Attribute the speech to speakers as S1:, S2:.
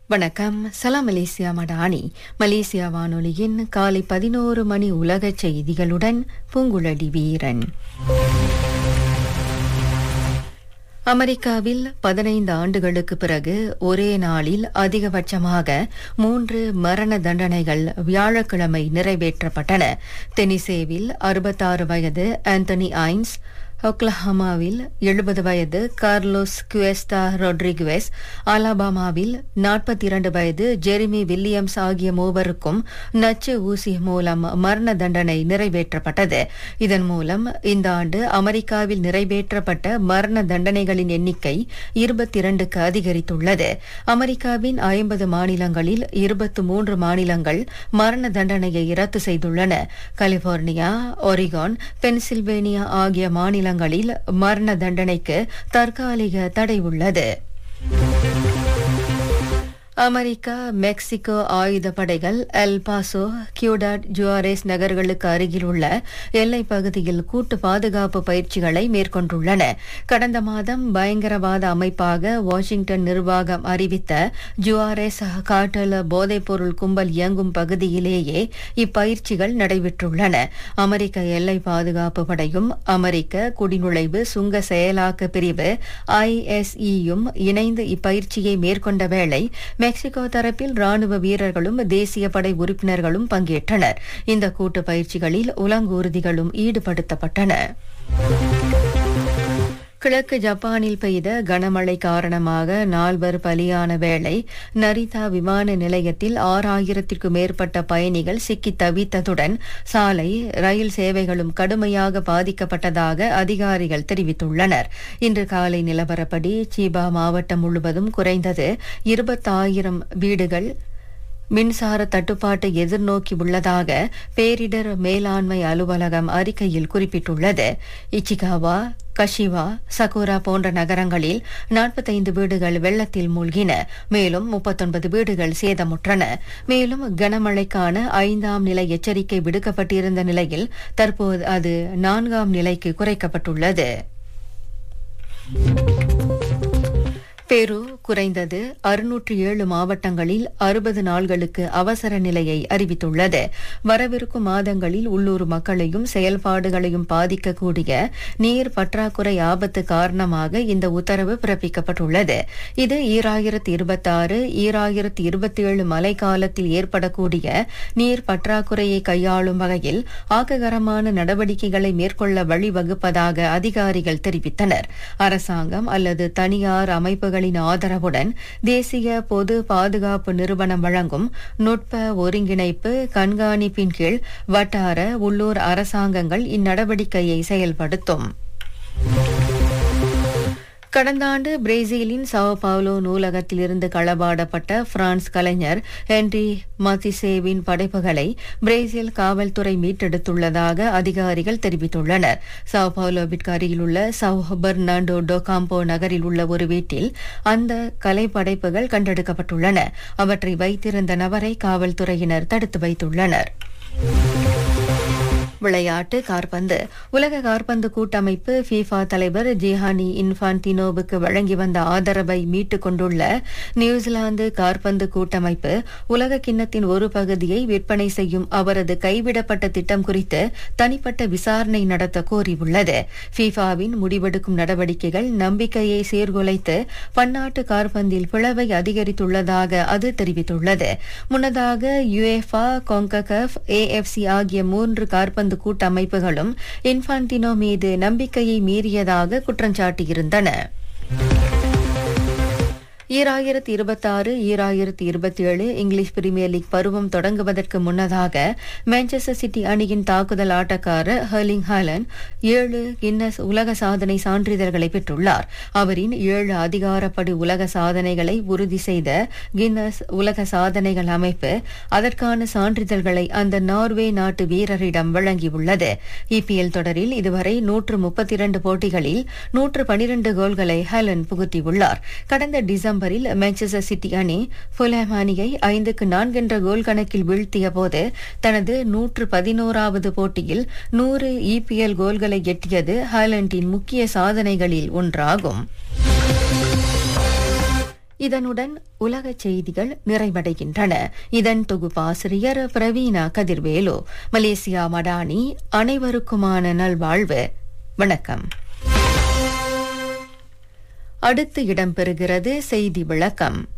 S1: வணக்கம் சலாம் Malaysia Madani Malaysia வானொலியின் காலை பதினோரு மணி உலக செய்திகளுடன் பூங்குழலி வீரன் அமெரிக்காவில் பதினைந்து ஆண்டுகளுக்கு பிறகு ஒரே நாளில் அதிகபட்சமாக மூன்று மரண தண்டனைகள் வியாழக்கிழமை நிறைவேற்றப்பட்டன தெனிசேவில் அறுபத்தாறு வயது ஆந்தனி ஐன்ஸ் ஒக்லஹமாவில் எழுபது வயது கார்லோஸ் குவெஸ்டா ரொட்ரிகுவேஸ் அலாபாமாவில் நாற்பத்தி இரண்டு வயது ஜெரிமி வில்லியம்ஸ் ஆகிய மூவருக்கும் நச்சு ஊசி மூலம் மரண தண்டனை நிறைவேற்றப்பட்டது இதன் மூலம் இந்த ஆண்டு அமெரிக்காவில் நிறைவேற்றப்பட்ட மரண தண்டனைகளின் எண்ணிக்கை இருபத்தி இரண்டுக்கு அதிகரித்துள்ளது அமெரிக்காவின் ஐம்பது மாநிலங்களில் இருபத்தி மூன்று மாநிலங்கள் மரண தண்டனையை ரத்து செய்துள்ளன கலிபோர்னியா ஒரிகான் பென்சில்வேனியா ஆகிய மாநிலங்களில் மரண தண்டனைக்கு தற்காலிக தடை உள்ளது அமெரிக்கா மெக்சிகோ ஆயுத படைகள் எல் பாசோ கியூடாட் ஜுவாரேஸ் நகர்களுக்கு அருகில் உள்ள எல்லைப் பகுதியில் கூட்டு பாதுகாப்பு பயிற்சிகளை மேற்கொண்டுள்ளன கடந்த மாதம் பயங்கரவாத அமைப்பாக வாஷிங்டன் நிர்வாகம் அறிவித்த ஜுவாரேஸ் காட்டல போதைப்பொருள் கும்பல் இயங்கும் பகுதியிலேயே இப்பயிற்சிகள் நடைபெற்றுள்ளன அமெரிக்க எல்லை பாதுகாப்பு படையும் அமெரிக்க குடிநுழைவு சுங்க செயலாக்க பிரிவு ஐஎஸ்இயும் இணைந்து இப்பயிற்சியை மேற்கொண்ட வேளை மெக்சிகோ தரப்பில் ராணுவ வீரர்களும் தேசிய படை உறுப்பினர்களும் பங்கேற்றனர் இந்த கூட்டு பயிற்சிகளில் உலங்கூர்திகளும் ஈடுபடுத்தப்பட்டன கிழக்கு ஜப்பானில் பெய்த கனமழை காரணமாக நால்வர் பலியான வேளை நரிதா விமான நிலையத்தில் ஆறாயிரத்திற்கும் மேற்பட்ட பயணிகள் சிக்கி தவித்ததுடன் சாலை ரயில் சேவைகளும் கடுமையாக பாதிக்கப்பட்டதாக அதிகாரிகள் தெரிவித்துள்ளனர் இன்று காலை நிலவரப்படி சீபா மாவட்டம் முழுவதும் குறைந்தது இருபத்தாயிரம் வீடுகள் மின்சார தட்டுப்பாட்டை எதிர்நோக்கி உள்ளதாக பேரிடர் மேலாண்மை அலுவலகம் அறிக்கையில் குறிப்பிட்டுள்ளது இச்சிகாவா கஷிவா சகுரா போன்ற நகரங்களில் நாற்பத்தைந்து வீடுகள் வெள்ளத்தில் மூழ்கின மேலும் முப்பத்தொன்பது வீடுகள் சேதமுற்றன மேலும் கனமழைக்கான ஐந்தாம் நிலை எச்சரிக்கை விடுக்கப்பட்டிருந்த நிலையில் தற்போது அது நான்காம் நிலைக்கு குறைக்கப்பட்டுள்ளது பெரு குறைந்தது அறுநூற்று ஏழு மாவட்டங்களில் அறுபது நாள்களுக்கு அவசர நிலையை அறிவித்துள்ளது வரவிருக்கும் மாதங்களில் உள்ளூர் மக்களையும் செயல்பாடுகளையும் பாதிக்கக்கூடிய நீர் பற்றாக்குறை ஆபத்து காரணமாக இந்த உத்தரவு பிறப்பிக்கப்பட்டுள்ளது இது ஈராயிரத்தி இருபத்தாறு ஈராயிரத்தி இருபத்தி ஏழு மழைக்காலத்தில் ஏற்படக்கூடிய நீர் பற்றாக்குறையை கையாளும் வகையில் ஆக்ககரமான நடவடிக்கைகளை மேற்கொள்ள வழிவகுப்பதாக அதிகாரிகள் தெரிவித்தனர் அரசாங்கம் அல்லது தனியார் அமைப்புகள் அமைப்புகளின் ஆதரவுடன் தேசிய பொது பாதுகாப்பு நிறுவனம் வழங்கும் நுட்ப ஒருங்கிணைப்பு கண்காணிப்பின் கீழ் வட்டார உள்ளூர் அரசாங்கங்கள் இந்நடவடிக்கையை செயல்படுத்தும் கடந்த ஆண்டு பிரேசிலின் சவ பவுலோ நூலகத்தில் இருந்து களவாடப்பட்ட பிரான்ஸ் கலைஞர் ஹென்ரி மத்திசேவின் படைப்புகளை பிரேசில் காவல்துறை மீட்டெடுத்துள்ளதாக அதிகாரிகள் தெரிவித்துள்ளனர் சவ பவுலோவிற்கு அருகிலுள்ள சவ் பெர்னாண்டோ டோகாம்போ நகரில் உள்ள ஒரு வீட்டில் அந்த கலை படைப்புகள் கண்டெடுக்கப்பட்டுள்ளன அவற்றை வைத்திருந்த நபரை காவல்துறையினர் தடுத்து வைத்துள்ளனர் விளையாட்டு கார்பந்து உலக கார்பந்து கூட்டமைப்பு ஃபீஃபா தலைவர் ஜிஹானி இன்ஃபான்டினோவுக்கு வழங்கி வந்த ஆதரவை மீட்டுக் கொண்டுள்ள நியூசிலாந்து கார்பந்து கூட்டமைப்பு உலக கிண்ணத்தின் ஒரு பகுதியை விற்பனை செய்யும் அவரது கைவிடப்பட்ட திட்டம் குறித்து தனிப்பட்ட விசாரணை நடத்த கோரியுள்ளது ஃபீஃபாவின் முடிவெடுக்கும் நடவடிக்கைகள் நம்பிக்கையை சீர்குலைத்து பன்னாட்டு கார்பந்தில் பிளவை அதிகரித்துள்ளதாக அது தெரிவித்துள்ளது முன்னதாக யுஎஃபா கொங்ககஃப் ஏஎஃப்சி ஆகிய மூன்று கார்பந்து கால்பந்து கூட்டமைப்புகளும் இன்ஃபான்டினோ மீது நம்பிக்கையை மீறியதாக குற்றஞ்சாட்டியிருந்தன ஈராயிரத்தி இருபத்தாறு ஈராயிரத்தி இருபத்தி ஏழு இங்கிலீஷ் பிரீமியர் லீக் பருவம் தொடங்குவதற்கு முன்னதாக மான்செஸ்டர் சிட்டி அணியின் தாக்குதல் ஆட்டக்காரர் ஹர்லிங் ஹாலன் ஏழு கின்னஸ் உலக சாதனை சான்றிதழ்களை பெற்றுள்ளார் அவரின் ஏழு அதிகாரப்படி உலக சாதனைகளை உறுதி செய்த கின்னஸ் உலக சாதனைகள் அமைப்பு அதற்கான சான்றிதழ்களை அந்த நார்வே நாட்டு வீரரிடம் வழங்கியுள்ளது இபிஎல் தொடரில் இதுவரை நூற்று முப்பத்தி இரண்டு போட்டிகளில் நூற்று பனிரண்டு கோல்களை ஹாலன் புகுத்தியுள்ளார் கடந்த டிசம்பர் டிசம்பரில் மான்செஸ்டர் சிட்டி அணி ஃபுல்ஹாம் அணியை ஐந்துக்கு நான்கு என்ற கோல் கணக்கில் வீழ்த்திய போது தனது நூற்று பதினோராவது போட்டியில் நூறு இபிஎல் கோல்களை எட்டியது ஹாலண்டின் முக்கிய சாதனைகளில் ஒன்றாகும் இதனுடன் உலக செய்திகள் நிறைவடைகின்றன இதன் தொகுப்பாசிரியர் பிரவீனா கதிர்வேலு மலேசியா மடானி அனைவருக்குமான நல்வாழ்வு வணக்கம் அடுத்து இடம்பெறுகிறது செய்தி விளக்கம்